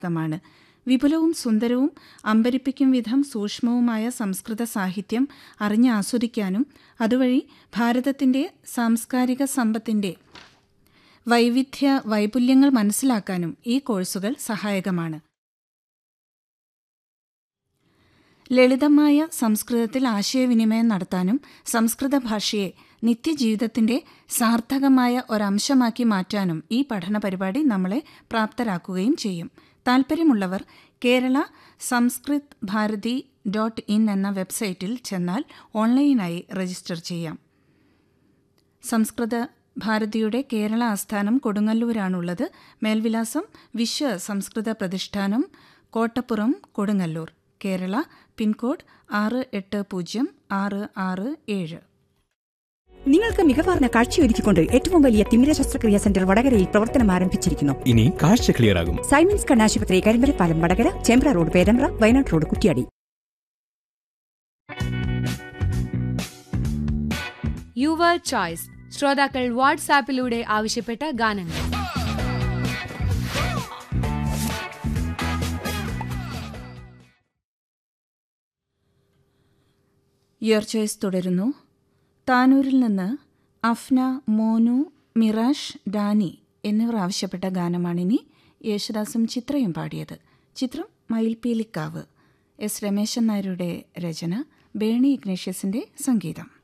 മാണ് വിപുലവും സുന്ദരവും അമ്പരിപ്പിക്കും വിധം സൂക്ഷ്മവുമായ സംസ്കൃത സാഹിത്യം അറിഞ്ഞ് ആസ്വദിക്കാനും അതുവഴി ഭാരതത്തിന്റെ സാംസ്കാരിക സമ്പത്തിന്റെ വൈവിധ്യ വൈപുല്യങ്ങൾ മനസ്സിലാക്കാനും ഈ കോഴ്സുകൾ സഹായകമാണ് ലളിതമായ സംസ്കൃതത്തിൽ ആശയവിനിമയം നടത്താനും സംസ്കൃത ഭാഷയെ നിത്യജീവിതത്തിന്റെ സാർത്ഥകമായ ഒരംശമാക്കി മാറ്റാനും ഈ പഠന പരിപാടി നമ്മളെ പ്രാപ്തരാക്കുകയും ചെയ്യും താൽപ്പര്യമുള്ളവർ കേരള സംസ്കൃത് ഭാരതി ഡോട്ട് ഇൻ എന്ന വെബ്സൈറ്റിൽ ചെന്നാൽ ഓൺലൈനായി രജിസ്റ്റർ ചെയ്യാം സംസ്കൃത ഭാരതിയുടെ കേരള ആസ്ഥാനം കൊടുങ്ങല്ലൂരാണുള്ളത് മേൽവിലാസം വിശ്വ സംസ്കൃത പ്രതിഷ്ഠാനം കോട്ടപ്പുറം കൊടുങ്ങല്ലൂർ കേരള പിൻകോഡ് ആറ് എട്ട് പൂജ്യം ആറ് ആറ് ഏഴ് നിങ്ങൾക്ക് മികവാർന്ന കാഴ്ചയൊരുക്കിക്കൊണ്ട് ഏറ്റവും വലിയ തിമിര ശസ്ത്രക്രിയാ സെന്റർ വടകരയിൽ പ്രവർത്തനം ആരംഭിച്ചിരിക്കുന്നു ഇനി കാഴ്ച ക്ലിയർ ആകും സൈമൻസ് കണ്ണാശുപത്രി Karimbarappalam Vadakara Chembra road Perambra Wayanad road Kuttiadi your choice ശ്രോതാക്കൾ വാട്സാപ്പിലൂടെ ആവശ്യപ്പെട്ട ഗാനങ്ങൾ ഇയർ ചോയ്സ് തുടരുന്നു താനൂരിൽ നിന്ന് അഫ്ന മോനു മിറാഷ് ഡാനി എന്നിവർ ആവശ്യപ്പെട്ട ഗാനമാണിനി യേശുദാസും ചിത്രയും പാടിയത് ചിത്രം മയിൽപീലിക്കാവ് എസ് രമേശൻ നായരുടെ രചന ബേണി ഇഗ്നേഷ്യസിന്റെ സംഗീതം